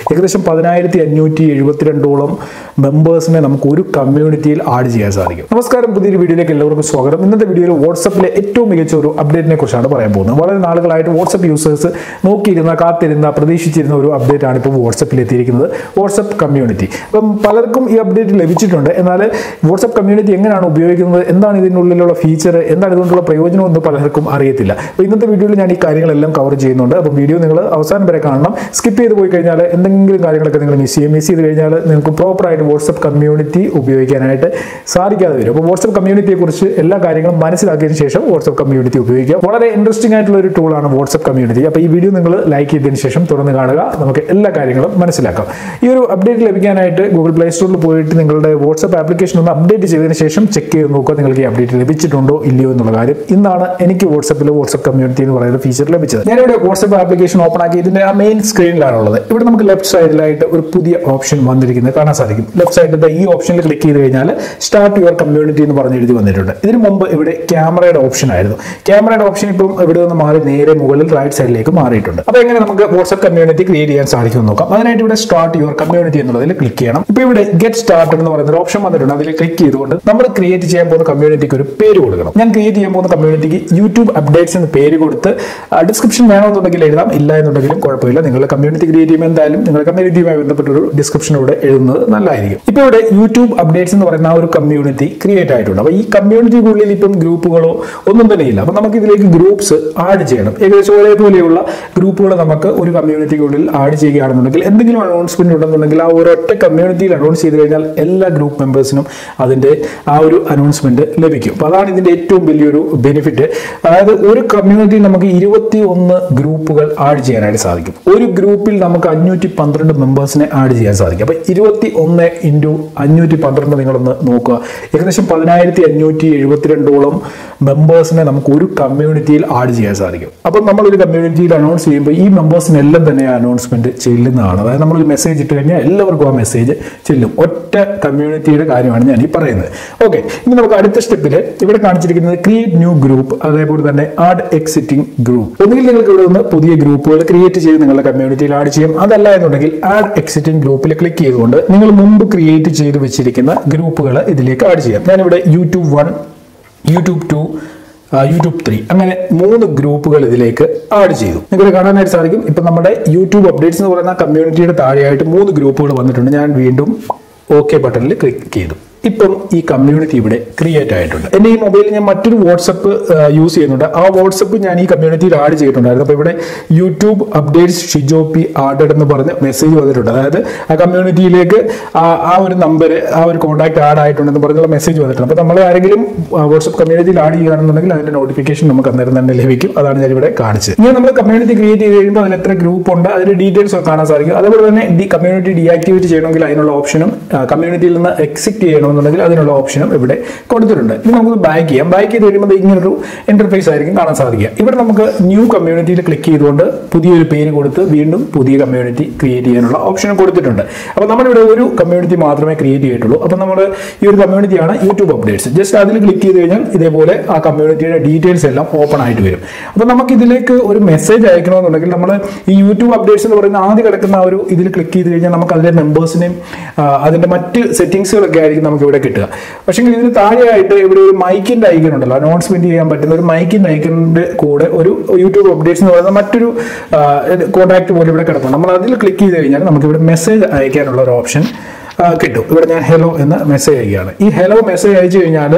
ഏകദേശം പതിനായിരത്തി അഞ്ഞൂറ്റി എഴുപത്തിരണ്ടോളം മെമ്പേഴ്സിനെ നമുക്ക് ഒരു കമ്മ്യൂണിറ്റിയിൽ ആഡ് ചെയ്യാൻ സാധിക്കും നമസ്കാരം പുതിയൊരു വീഡിയോയിലേക്ക് എല്ലാവർക്കും സ്വാഗതം ഇന്നത്തെ വീഡിയോയിൽ വാട്സപ്പിലെ ഏറ്റവും മികച്ച ഒരു അപ്ഡേറ്റിനെ കുറിച്ചാണ് പറയാൻ പോകുന്നത് വളരെ നാളുകളായിട്ട് വാട്സപ്പ് യൂസേഴ്സ് നോക്കിയിരുന്ന കാത്തിരുന്ന പ്രതീക്ഷിച്ചിരുന്ന ഒരു അപ്ഡേറ്റ് ആണ് ഇപ്പോൾ വാട്സപ്പിൽ എത്തിയിരിക്കുന്നത് വാട്സപ്പ് കമ്മ്യൂണിറ്റി അപ്പം പലർക്കും ഈ അപ്ഡേറ്റ് ലഭിച്ചിട്ടുണ്ട് എന്നാൽ വാട്സപ്പ് കമ്മ്യൂണിറ്റി എങ്ങനെയാണ് ഉപയോഗിക്കുന്നത് എന്താണ് ഇതിനുള്ളിലുള്ള ഫീച്ചർ എന്താണ് ഇതുകൊണ്ടുള്ള പ്രയോജനം എന്ന് പലർക്കും അറിയത്തില്ല അപ്പോൾ ഇന്നത്തെ വീഡിയോയിൽ ഞാൻ ഈ കാര്യങ്ങളെല്ലാം കവർ ചെയ്യുന്നുണ്ട് അപ്പോൾ വീഡിയോ നിങ്ങൾ അവസാനം വരെ കാണണം സ്കിപ്പ് ചെയ്ത് പോയി കഴിഞ്ഞാൽ എന്തെങ്കിലും കാര്യങ്ങളൊക്കെ നിങ്ങൾ മിസ് ചെയ്യും മിസ് ചെയ്ത് കഴിഞ്ഞാൽ നിങ്ങൾക്ക് പ്രോപ്പറായിട്ട് വാട്സപ്പ് കമ്മ്യൂണിറ്റി ഉപയോഗിക്കാനായിട്ട് സാധിക്കാതെ വരും അപ്പോൾ വാട്സപ്പ് കമ്മ്യൂണിറ്റിയെ കുറിച്ച് എല്ലാ കാര്യങ്ങളും മനസ്സിലാക്കിയതിന് ശേഷം വാട്സപ്പ് കമ്മ്യൂണിറ്റി ഉപയോഗിക്കുക വളരെ ഇൻട്രസ്റ്റിംഗ് ആയിട്ടുള്ള ഒരു ടൂളാണ് വാട്സപ്പ് കമ്മ്യൂണിറ്റി അപ്പോൾ ഈ വീഡിയോ നിങ്ങൾ ലൈക്ക് ചെയ്തതിന് ശേഷം തുറന്ന് കാണുക നമുക്ക് എല്ലാ കാര്യങ്ങളും മനസ്സിലാക്കാം ഈ ഒരു അപ്ഡേറ്റ് ലഭിക്കാനായിട്ട് ഗൂഗിൾ പ്ലേ സ്റ്റോറിൽ പോയിട്ട് നിങ്ങളുടെ വാട്സപ്പ് ആപ്ലിക്കേഷൻ ഒന്ന് അപ്ഡേറ്റ് ചെയ്തതിന് ശേഷം ചെക്ക് ചെയ്ത് നോക്കുക നിങ്ങൾക്ക് ഈ അപ്ഡേറ്റ് ലഭിച്ചിട്ടുണ്ടോ ഇല്ലയോ എന്നുള്ള കാര്യം ഇന്നാണ് എനിക്ക് വാട്സപ്പിൽ വാട്സപ്പ് കമ്മ്യൂണിറ്റി എന്ന് പറയുന്ന ഫീച്ചർ ലഭിച്ചത് ഞാനിവിടെ വാട്സപ്പ് ആപ്ലിക്കേഷൻ ഓപ്പൺ ആക്കി ഇതിന്റെ ആ മെയിൻ സ്ക്രീനിലാണുള്ളത് ഇവിടെ നമുക്ക് ലെഫ്റ്റ് സൈഡിലായിട്ട് ഒരു പുതിയ ഓപ്ഷൻ വന്നിരിക്കുന്നത് കാണാൻ സാധിക്കും ലെഫ്റ്റ് സൈഡിൽ ഈ ഓപ്ഷനിൽ ക്ലിക്ക് ചെയ്ത് കഴിഞ്ഞാൽ സ്റ്റാർട്ട് യുവർ കമ്മ്യൂണിറ്റി എന്ന് പറഞ്ഞ് എഴുതി വന്നിട്ടുണ്ട് ഇതിന് മുമ്പ് ഇവിടെ ക്യാമറയുടെ ഓപ്ഷൻ ആയിരുന്നു ക്യാമറയുടെ ഓപ്ഷൻ ഇപ്പം ഇവിടെ നിന്ന് മാറി നേരെ മുകളിൽ റൈറ്റ് സൈഡിലേക്ക് മാറിയിട്ടുണ്ട് അപ്പോൾ എങ്ങനെ നമുക്ക് വാട്സപ്പ് കമ്മ്യൂണിറ്റി ക്രിയേറ്റ് ചെയ്യാൻ സാധിക്കും എന്ന് നോക്കാം അതിനായിട്ട് ഇവിടെ സ്റ്റാർട്ട് യുവർ കമ്മ്യൂണിറ്റി എന്നുള്ളതിൽ ക്ലിക്ക് ചെയ്യണം ഇപ്പോൾ ഇവിടെ ഗെറ്റ് സ്റ്റാർട്ട് എന്ന് പറയുന്ന ഒരു ഓപ്ഷൻ വന്നിട്ടുണ്ട് അതിൽ ക്ലിക്ക് ചെയ്തുകൊണ്ട് നമ്മൾ ക്രിയേറ്റ് ചെയ്യാൻ പോകുന്ന കമ്മ്യൂണിറ്റിക്ക് ഒരു പേര് കൊടുക്കണം ഞാൻ ക്രിയേറ്റ് ചെയ്യാൻ പോകുന്ന കമ്മ്യൂണിറ്റിക്ക് യൂട്യൂബ് അപ്ഡേറ്റ്സ് എന്ന് പേര് കൊടുത്ത് ഡിസ്ക്രിപ്ഷൻ വേണമെന്നുണ്ടെങ്കിൽ എഴുതാം ഇല്ല എന്നുണ്ടെങ്കിലും കുഴപ്പമില്ല നിങ്ങളുടെ കമ്മ്യൂണിറ്റി ക്രിയേറ്റ് ചെയ്യുമ്പോൾ എന്തായാലും നിങ്ങളുടെ കമ്മ്യൂണിറ്റിയുമായി ബന്ധപ്പെട്ട ഒരു ഡിസ്ക്രിപ്ഷൻ ഇവിടെ എഴുതുന്നത് നല്ലതായിരിക്കും ഇപ്പോൾ ഇവിടെ യൂട്യൂബ് അപ്ഡേറ്റ്സ് എന്ന് പറയുന്ന ആ ഒരു കമ്മ്യൂണിറ്റി ക്രിയേറ്റ് ആയിട്ടുണ്ട് അപ്പോൾ ഈ കമ്മ്യൂണിറ്റിക്കുള്ളിൽ ഇപ്പം ഗ്രൂപ്പുകളോ ഒന്നും തന്നെ ഇല്ല അപ്പോൾ നമുക്ക് ഇതിലേക്ക് ഗ്രൂപ്പ്സ് ആഡ് ചെയ്യണം ഏകദേശം ഒരേപോലെയുള്ള ഗ്രൂപ്പുകൾ നമുക്ക് ഒരു കമ്മ്യൂണിറ്റിക്കുള്ളിൽ ആഡ് ചെയ്യുകയാണെന്നുണ്ടെങ്കിൽ എന്തെങ്കിലും അനൗൺസ്മെന്റ് ഉണ്ടെന്നുണ്ടെങ്കിൽ ആ ഒരൊറ്റ കമ്മ്യൂണിറ്റിയിൽ അനൗൺസ് ചെയ്ത് കഴിഞ്ഞാൽ എല്ലാ ഗ്രൂപ്പ് മെമ്പേഴ്സിനും അതിന്റെ ആ ഒരു അനൗൺസ്മെന്റ് ലഭിക്കും അപ്പോൾ അതാണ് ഇതിന്റെ ഏറ്റവും വലിയൊരു ബെനിഫിറ്റ് അതായത് ഒരു കമ്മ്യൂണിറ്റിയിൽ നമുക്ക് ഇരുപത്തി ഒന്ന് ഗ്രൂപ്പുകൾ ആഡ് ചെയ്യാനായിട്ട് സാധിക്കും ഒരു ഗ്രൂപ്പിൽ നമുക്ക് അഞ്ഞൂറ്റി പന്ത്രണ്ട് മെമ്പേഴ്സിനെ ആഡ് ചെയ്യാൻ സാധിക്കും അപ്പോൾ ഇരുപത്തി ഒന്ന് ഇൻറ്റു അഞ്ഞൂറ്റി പന്ത്രണ്ട് നിങ്ങളൊന്ന് നോക്കുക ഏകദേശം പതിനായിരത്തി അഞ്ഞൂറ്റി എഴുപത്തിരണ്ടോളം മെമ്പേഴ്സിനെ നമുക്ക് ഒരു കമ്മ്യൂണിറ്റിയിൽ ആഡ് ചെയ്യാൻ സാധിക്കും അപ്പം നമ്മൾ ഒരു കമ്മ്യൂണിറ്റിയിൽ അനൗൺസ് ചെയ്യുമ്പോൾ ഈ മെമ്പേഴ്സിനെല്ലാം തന്നെ ആ അനൗൺസ്മെന്റ് ചെല്ലുന്നതാണ് അതായത് നമ്മൾ ഒരു മെസ്സേജ് ഇട്ട് കഴിഞ്ഞാൽ എല്ലാവർക്കും ആ മെസ്സേജ് ചെല്ലും ഒറ്റ കമ്മ്യൂണിറ്റിയുടെ കാര്യമാണ് ഞാൻ ഈ പറയുന്നത് ഓക്കെ ഇനി നമുക്ക് അടുത്ത സ്റ്റെപ്പിൽ ഇവിടെ കാണിച്ചിരിക്കുന്നത് ക്രിയേറ്റ് ന്യൂ ഗ്രൂപ്പ് അതേപോലെ തന്നെ ആഡ് എക്സിറ്റിംഗ് ഗ്രൂപ്പ് ഒന്നുകിൽ നിങ്ങൾക്ക് ഇവിടെ നിന്ന് പുതിയ ഗ്രൂപ്പുകൾ ക്രിയേറ്റ് ചെയ്ത് നിങ്ങളുടെ കമ്മ്യൂണിറ്റിയിൽ ആഡ് ചെയ്യും അതല്ല എന്നുണ്ടെങ്കിൽ ആഡ് എക്സിറ്റിംഗ് ഗ്രൂപ്പിൽ ക്ലിക്ക് ചെയ്തുകൊണ്ട് നിങ്ങൾ മുമ്പ് ക്രിയേറ്റ് ചെയ്ത് വെച്ചിരിക്കുന്ന ഗ്രൂപ്പുകൾ ഇതിലേക്ക് ആഡ് ചെയ്യാം ഞാനിവിടെ YouTube one YouTube two YouTube three അങ്ങനെ മൂന്ന് ഗ്രൂപ്പുകൾ ഇതിലേക്ക് ആഡ് ചെയ്തു നിങ്ങൾക്ക് കാണാനായിട്ട് സാധിക്കും ഇപ്പം നമ്മുടെ യൂട്യൂബ് അപ്ഡേറ്റ്സ് എന്ന് പറയുന്ന കമ്മ്യൂണിറ്റിയുടെ താഴെയായിട്ട് മൂന്ന് ഗ്രൂപ്പുകൾ വന്നിട്ടുണ്ട് ഞാൻ വീണ്ടും ഓക്കെ ബട്ടണിൽ ക്ലിക്ക് ചെയ്തു ഇപ്പം ഈ കമ്മ്യൂണിറ്റി ഇവിടെ ക്രിയേറ്റ് ആയിട്ടുണ്ട് എൻ്റെ ഈ മൊബൈലിൽ ഞാൻ മറ്റൊരു വാട്സപ്പ് യൂസ് ചെയ്യുന്നുണ്ട് ആ വാട്സപ്പ് ഞാൻ ഈ കമ്മ്യൂണിറ്റിയിൽ ആഡ് ചെയ്തിട്ടുണ്ടായിരുന്നു അപ്പോൾ ഇവിടെ യൂട്യൂബ് അപ്ഡേറ്റ്സ് ഷിജോപ്പി ആഡഡ് എന്ന് പറഞ്ഞ് മെസ്സേജ് വന്നിട്ടുണ്ട് അതായത് ആ കമ്മ്യൂണിറ്റിയിലേക്ക് ആ ഒരു നമ്പർ ആ ഒരു കോൺടാക്ട് ആഡ് ആയിട്ടുണ്ടെന്ന് പറഞ്ഞുള്ള മെസ്സേജ് വന്നിട്ടുണ്ട് അപ്പോൾ നമ്മൾ ആരെങ്കിലും വാട്സപ്പ് കമ്മ്യൂണിറ്റിയിൽ ആഡ് ചെയ്യുകയാണെന്നുണ്ടെങ്കിൽ അതിന്റെ നോട്ടിഫിക്കേഷൻ നമുക്ക് അന്നേരം തന്നെ ലഭിക്കും അതാണ് ഞാൻ ഇവിടെ കാണിച്ചത് ഇനി നമ്മൾ കമ്മ്യൂണിറ്റി ക്രിയേറ്റ് ചെയ്ത് കഴിയുമ്പോൾ അതിൽ എത്ര ഗ്രൂപ്പ് ഉണ്ട് അതിന്റെ ഡീറ്റെയിൽസ് ഒക്കെ കാണാൻ സാധിക്കും അതുപോലെ തന്നെ ഡി കമ്മ്യൂണിറ്റി ഡീആക്ടിവേറ്റ് ചെയ്യണമെങ്കിൽ അതിനുള്ള ഓപ്ഷനും കമ്മ്യൂണിറ്റിയിൽ നിന്ന് എക്സിറ്റ് ചെയ്യണമെന്നുണ്ടെങ്കിൽ അതിനുള്ള ഓപ്ഷനും ഇവിടെ കൊടുത്തിട്ടുണ്ട് ഇനി നമുക്ക് ബാക്ക് ചെയ്യാം ബാക്ക് ചെയ്ത് കഴിയുമ്പോൾ ഇങ്ങനൊരു ഇന്റർഫേസ് ആയിരിക്കും കാണാൻ സാധിക്കുക ഇവിടെ നമുക്ക് ന്യൂ കമ്മ്യൂണിറ്റിയിൽ ക്ലിക്ക് ചെയ്തുകൊണ്ട് പുതിയൊരു പേര് കൊടുത്ത് വീണ്ടും പുതിയ കമ്മ്യൂണിറ്റി ക്രിയേറ്റ് ചെയ്യാനുള്ള ഓപ്ഷൻ കൊടുത്തിട്ടുണ്ട് അപ്പോൾ നമ്മളിവിടെ ഒരു കമ്മ്യൂണിറ്റി മാത്രമേ ക്രിയേറ്റ് ചെയ്തിട്ടുള്ളൂ അപ്പോൾ നമ്മൾ ഈ ഒരു കമ്മ്യൂണിറ്റിയാണ് യൂട്യൂബ് അപ്ഡേറ്റ്സ് ജസ്റ്റ് അതിൽ ക്ലിക്ക് ചെയ്ത് കഴിഞ്ഞാൽ ഇതേപോലെ ആ കമ്മ്യൂണിറ്റിയുടെ ഡീറ്റെയിൽസ് എല്ലാം ഓപ്പൺ ആയിട്ട് വരും അപ്പോൾ നമുക്ക് ഇതിലേക്ക് ഒരു മെസ്സേജ് അയക്കണമെന്നുണ്ടെങ്കിൽ നമ്മൾ ഈ യൂട്യൂബ് അപ്ഡേറ്റ്സ് എന്ന് പറയുന്ന ആദ്യം കിടക്കുന്ന ആ ഒരു ഇതിൽ ക്ലിക്ക് ചെയ്ത് കഴിഞ്ഞാൽ നമുക്ക് അതിന്റെ മെമ്പേഴ്സിനെയും അതിന്റെ മറ്റ് സെറ്റിംഗ്സുകളൊക്കെ ആയിരിക്കും നമുക്ക് ഇവിടെ കിട്ടുക പക്ഷേ ഇതിന് താഴെയായിട്ട് ഇവിടെ ഒരു മൈക്കിന്റെ ഐക്കൺ ഉണ്ടല്ലോ അനൗൺസ്മെന്റ് ചെയ്യാൻ പറ്റുന്ന ഒരു മൈക്കിന്റെ ഐക്കണിന്റെ കൂടെ ഒരു യൂട്യൂബ് അപ്ഡേറ്റ്സ് എന്ന് പറയുന്ന മറ്റൊരു കോൺടാക്ട് പോലെ ഇവിടെ കിടക്കും നമ്മൾ അതിൽ ക്ലിക്ക് ചെയ്ത് കഴിഞ്ഞാൽ നമുക്ക് ഇവിടെ മെസ്സേജ് അയക്കാനുള്ള ഒരു ഓപ്ഷൻ കിട്ടും ഇവിടെ ഞാൻ ഹലോ എന്ന മെസ്സേജ് അയക്കുകയാണ് ഈ ഹലോ മെസ്സേജ് അയച്ചു കഴിഞ്ഞാൽ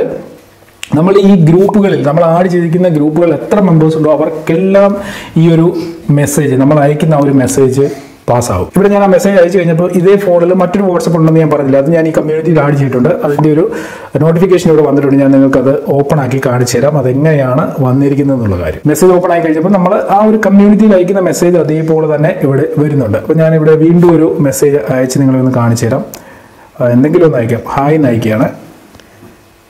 നമ്മൾ ഈ ഗ്രൂപ്പുകളിൽ നമ്മൾ ആഡ് ചെയ്തിരിക്കുന്ന ഗ്രൂപ്പുകൾ എത്ര മെമ്പേഴ്സ് ഉണ്ടോ അവർക്കെല്ലാം ഈ ഒരു മെസ്സേജ് നമ്മൾ അയക്കുന്ന ആ ഒരു മെസ്സേജ് പാസ്സാവും ഇവിടെ ഞാൻ ആ മെസ്സേജ് അയച്ചു കഴിഞ്ഞപ്പോൾ ഇതേ ഫോണിൽ മറ്റൊരു വാട്സപ്പ് ഉണ്ടെന്ന് ഞാൻ പറഞ്ഞില്ല അത് ഞാൻ ഈ കമ്മ്യൂണിറ്റിയിൽ ആഡ് ചെയ്തിട്ടുണ്ട് അതിൻ്റെ ഒരു നോട്ടിഫിക്കേഷൻ ഇവിടെ വന്നിട്ടുണ്ട് ഞാൻ നിങ്ങൾക്ക് അത് ഓപ്പൺ ആക്കി കാണിച്ചു തരാം അതെങ്ങനെയാണ് വന്നിരിക്കുന്നത് എന്നുള്ള കാര്യം മെസ്സേജ് ഓപ്പൺ ആയി കഴിഞ്ഞപ്പോൾ നമ്മൾ ആ ഒരു കമ്മ്യൂണിറ്റിയിൽ അയക്കുന്ന മെസ്സേജ് അതേപോലെ തന്നെ ഇവിടെ വരുന്നുണ്ട് അപ്പോൾ ഞാൻ ഇവിടെ വീണ്ടും ഒരു മെസ്സേജ് അയച്ച് നിങ്ങളെ ഒന്ന് കാണിച്ചു തരാം എന്തെങ്കിലും ഒന്ന് അയക്കാം ഹായ് എന്ന് അയക്കുകയാണ്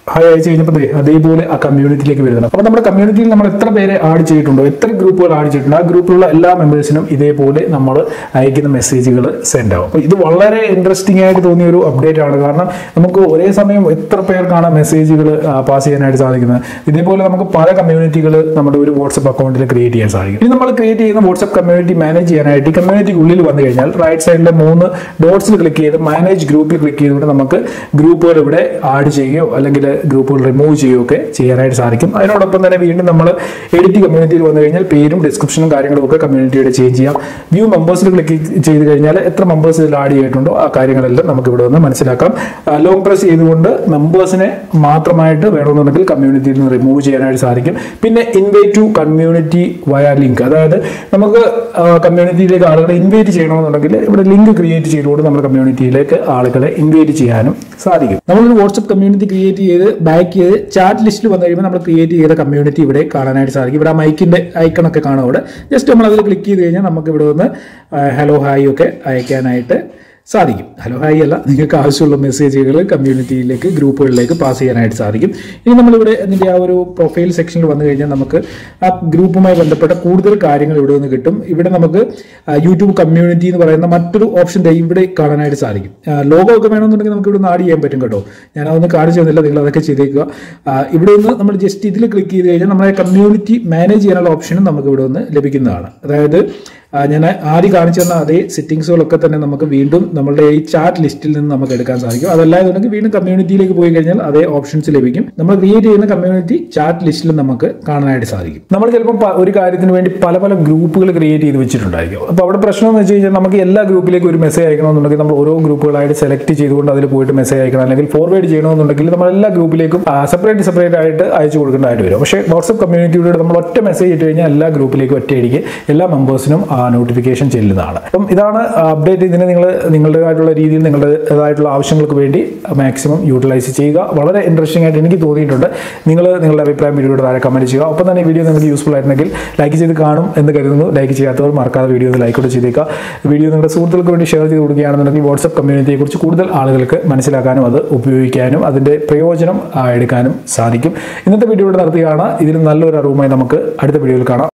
ഹായ് അയച്ചു കഴിഞ്ഞപ്പോൾ ദേ അതേപോലെ ആ കമ്മ്യൂണിറ്റിയിലേക്ക് വരുന്നത് അപ്പോൾ നമ്മുടെ കമ്മ്യൂണിറ്റിയിൽ നമ്മൾ എത്ര പേരെ ആഡ് ചെയ്തിട്ടുണ്ടോ എത്ര ഗ്രൂപ്പുകൾ ആഡ് ചെയ്തിട്ടുണ്ടോ ആ ഗ്രൂപ്പിലുള്ള എല്ലാ മെമ്പേഴ്സിനും ഇതേപോലെ നമ്മൾ അയക്കുന്ന മെസ്സേജുകൾ സെൻഡ് ആവും അപ്പോൾ ഇത് വളരെ ഇൻട്രസ്റ്റിംഗ് ആയിട്ട് തോന്നിയ ഒരു അപ്ഡേറ്റ് ആണ് കാരണം നമുക്ക് ഒരേ സമയം എത്ര പേർക്കാണ് മെസ്സേജുകൾ പാസ് ചെയ്യാനായിട്ട് സാധിക്കുന്നത് ഇതേപോലെ നമുക്ക് പല കമ്മ്യൂണിറ്റികൾ നമ്മുടെ ഒരു വാട്സപ്പ് അക്കൗണ്ടിൽ ക്രിയേറ്റ് ചെയ്യാൻ സാധിക്കും ഇനി നമ്മൾ ക്രിയേറ്റ് ചെയ്യുന്ന വാട്സപ്പ് കമ്മ്യൂണിറ്റി മാനേജ് ചെയ്യാനായിട്ട് ഈ കമ്മ്യൂണിറ്റിക്ക് ഉള്ളിൽ വന്നു കഴിഞ്ഞാൽ റൈറ്റ് സൈഡിലെ മൂന്ന് ഡോട്ട്സിൽ ക്ലിക്ക് ചെയ്ത് മാനേജ് ഗ്രൂപ്പിൽ ക്ലിക്ക് ചെയ്തുകൊണ്ട് നമുക്ക് ഗ്രൂപ്പുകൾ ഇവിടെ ആഡ് ചെയ്യുകയോ അല്ലെങ്കിൽ ഗ്രൂപ്പുകൾ റിമൂവ് ചെയ്യുകയോ ഒക്കെ ചെയ്യാനായിട്ട് സാധിക്കും അതിനോടൊപ്പം തന്നെ വീണ്ടും നമ്മൾ എഡിറ്റ് കമ്മ്യൂണിറ്റിയിൽ വന്നു കഴിഞ്ഞാൽ പേരും ഡിസ്ക്രിപ്ഷനും കാര്യങ്ങളും ഒക്കെ കമ്മ്യൂണിറ്റിയുടെ ചേഞ്ച് ചെയ്യാം വ്യൂ മെമ്പേഴ്സിൽ ക്ലിക്ക് ചെയ്ത് കഴിഞ്ഞാൽ എത്ര മെമ്പേഴ്സ് ഇതിൽ ആഡ് ചെയ്തിട്ടുണ്ടോ ആ കാര്യങ്ങളെല്ലാം നമുക്ക് ഇവിടെ നിന്ന് മനസ്സിലാക്കാം ലോങ് പ്രസ് ചെയ്തുകൊണ്ട് മെമ്പേഴ്സിനെ മാത്രമായിട്ട് വേണമെന്നുണ്ടെങ്കിൽ കമ്മ്യൂണിറ്റിയിൽ നിന്ന് റിമൂവ് ചെയ്യാനായിട്ട് സാധിക്കും പിന്നെ invite to community via link അതായത് നമുക്ക് കമ്മ്യൂണിറ്റിയിലേക്ക് ആളുകളെ ഇൻവൈറ്റ് ചെയ്യണമെന്നുണ്ടെങ്കിൽ ഇവിടെ ലിങ്ക് ക്രിയേറ്റ് ചെയ്തുകൊണ്ട് നമ്മുടെ കമ്മ്യൂണിറ്റിയിലേക്ക് ആളുകളെ ഇൻവൈറ്റ് ചെയ്യാനും സാധിക്കും നമ്മളൊരു വാട്സപ്പ് കമ്മ്യൂണിറ്റി ക്രിയേറ്റ് ചെയ്ത് ബാക്ക് ചെയ്ത് ചാറ്റ് ലിസ്റ്റിൽ വന്നു കഴിയുമ്പോൾ നമ്മൾ ക്രിയേറ്റ് ചെയ്ത കമ്മ്യൂണിറ്റി ഇവിടെ കാണാനായിട്ട് സാധിക്കും ഇവിടെ ആ മൈക്കിന്റെ ഐക്കണൊക്കെ കാണാം അവിടെ ജസ്റ്റ് നമ്മൾ അതിൽ ക്ലിക്ക് ചെയ്ത് കഴിഞ്ഞാൽ നമുക്ക് ഇവിടെ വന്ന് ഹലോ ഹായ് ഒക്കെ അയക്കാനായിട്ട് സാധിക്കും ഹലോ ഹായ് അല്ല നിങ്ങൾക്ക് ആവശ്യമുള്ള മെസ്സേജുകൾ കമ്മ്യൂണിറ്റിയിലേക്ക് ഗ്രൂപ്പുകളിലേക്ക് പാസ് ചെയ്യാനായിട്ട് സാധിക്കും ഇനി നമ്മളിവിടെ അതിൻ്റെ ആ ഒരു പ്രൊഫൈൽ സെക്ഷനിൽ വന്നു കഴിഞ്ഞാൽ നമുക്ക് ആ ഗ്രൂപ്പുമായി ബന്ധപ്പെട്ട കൂടുതൽ കാര്യങ്ങൾ ഇവിടെ നിന്ന് കിട്ടും ഇവിടെ നമുക്ക് ആ, യൂട്യൂബ് കമ്മ്യൂണിറ്റി എന്ന് പറയുന്ന മറ്റൊരു ഓപ്ഷൻ ദേ ഇവിടെ കാണാനായിട്ട് സാധിക്കും ലോഗോ ഒക്കെ വേണമെന്നുണ്ടെങ്കിൽ നമുക്ക് ഇവിടെ നിന്ന് ആഡ് ചെയ്യാൻ പറ്റും കേട്ടോ ഞാൻ അതൊന്നും കാണിച്ചു തന്നില്ല നിങ്ങൾ അതൊക്കെ ചെയ്തേക്കുക ആ, ഇവിടെ നിന്ന് നമ്മൾ ജസ്റ്റ് ഇതിൽ ക്ലിക്ക് ചെയ്ത് കഴിഞ്ഞാൽ നമ്മുടെ കമ്മ്യൂണിറ്റി മാനേജ് ചെയ്യാനുള്ള ഓപ്ഷനും നമുക്ക് ഇവിടെ നിന്ന് ലഭിക്കുന്നതാണ് അതായത് ആ, ഞാൻ ആദ്യം കാണിച്ചു തന്ന അതേ സെറ്റിംഗ്സുകളൊക്കെ തന്നെ നമുക്ക് വീണ്ടും നമ്മളുടെ ഈ ചാറ്റ് ലിസ്റ്റിൽ നിന്ന് നമുക്ക് എടുക്കാൻ സാധിക്കും അതല്ലാന്നുണ്ടെങ്കിൽ വീണ്ടും കമ്മ്യൂണിറ്റിയിലേക്ക് പോയി കഴിഞ്ഞാൽ അതേ ഓപ്ഷൻസ് ലഭിക്കും നമ്മൾ ക്രിയേറ്റ് ചെയ്യുന്ന കമ്മ്യൂണിറ്റി ചാറ്റ് ലിസ്റ്റിൽ നമുക്ക് കാണാനായിട്ട് സാധിക്കും നമ്മൾ ചിലപ്പോൾ പ- ഒരു കാര്യത്തിന് വേണ്ടി പല പല ഗ്രൂപ്പുകൾ ക്രിയേറ്റ് ചെയ്ത് വെച്ചിട്ടുണ്ടായിരിക്കും അപ്പോൾ അവിടെ പ്രശ്നം എന്ന് വെച്ച് കഴിഞ്ഞാൽ നമുക്ക് എല്ലാ ഗ്രൂപ്പിലേക്കും ഒരു മെസ്സേജ് അയക്കണമെന്നുണ്ടെങ്കിൽ നമ്മൾ ഓരോ ഗ്രൂപ്പുകളായിട്ട് സെലക്ട് ചെയ്തുകൊണ്ട് അതിൽ പോയിട്ട് മെസ്സേജ് അയക്കണം അല്ലെങ്കിൽ ഫോർവേഡ് ചെയ്യണമെന്നുണ്ടെങ്കിൽ നമ്മൾ എല്ലാ ഗ്രൂപ്പിലേക്കും സെപ്പറേറ്റ് സെപ്പറേറ്റ് ആയിട്ട് അയച്ചു കൊടുക്കേണ്ടതായിട്ട് വരും പക്ഷേ വാട്സപ്പ് കമ്മ്യൂണിറ്റിയുടെ നമ്മൾ ഒറ്റ മെസ്സേജ് ഇട്ട് കഴിഞ്ഞാൽ എല്ലാ ഗ്രൂപ്പിലേക്കും ഒറ്റയടിക്ക് എല്ലാ മെമ്പേഴ്സിനും ആ നോട്ടിഫിക്കേഷൻ ചെല്ലുന്നതാണ് അപ്പം ഇതാണ് അപ്ഡേറ്റ് ഇതിനെ നിങ്ങൾ നിങ്ങളുടേതായിട്ടുള്ള രീതിയിൽ നിങ്ങളുടേതായിട്ടുള്ള ആവശ്യങ്ങൾക്ക് വേണ്ടി മാക്സിമം യൂട്ടിലൈസ് ചെയ്യുക വളരെ ഇൻട്രസ്റ്റിംഗ് ആയിട്ട് എനിക്ക് തോന്നിയിട്ടുണ്ട് നിങ്ങൾ നിങ്ങളുടെ അഭിപ്രായം വീഡിയോയുടെ താഴെ കമന്റ് ചെയ്യുക ഒപ്പം തന്നെ ഈ വീഡിയോ നിങ്ങൾക്ക് യൂസ്ഫുൾ ആയിരുന്നെങ്കിൽ ലൈക്ക് ചെയ്ത് കാണും എന്ന് കരുതുന്നു ലൈക്ക് ചെയ്യാത്തവർ മറക്കാതെ വീഡിയോ ലൈക്ക് കൂടെ ചെയ്തേക്കുക വീഡിയോ നിങ്ങളുടെ സുഹൃത്തുക്കൾക്ക് വേണ്ടി ഷെയർ ചെയ്ത് കൊടുക്കുകയാണെന്നുണ്ടെങ്കിൽ വാട്സപ്പ് കമ്മ്യൂണിറ്റിയെക്കുറിച്ച് കൂടുതൽ ആളുകൾക്ക് മനസ്സിലാക്കാനും അത് ഉപയോഗിക്കാനും അതിൻ്റെ പ്രയോജനം ആ, എടുക്കാനും സാധിക്കും ഇന്നത്തെ വീഡിയോ ഇവിടെ നടത്തുകയാണ് ഇതിലും നല്ലൊരു അറിവുമായി നമുക്ക് അടുത്ത വീഡിയോയിൽ കാണാം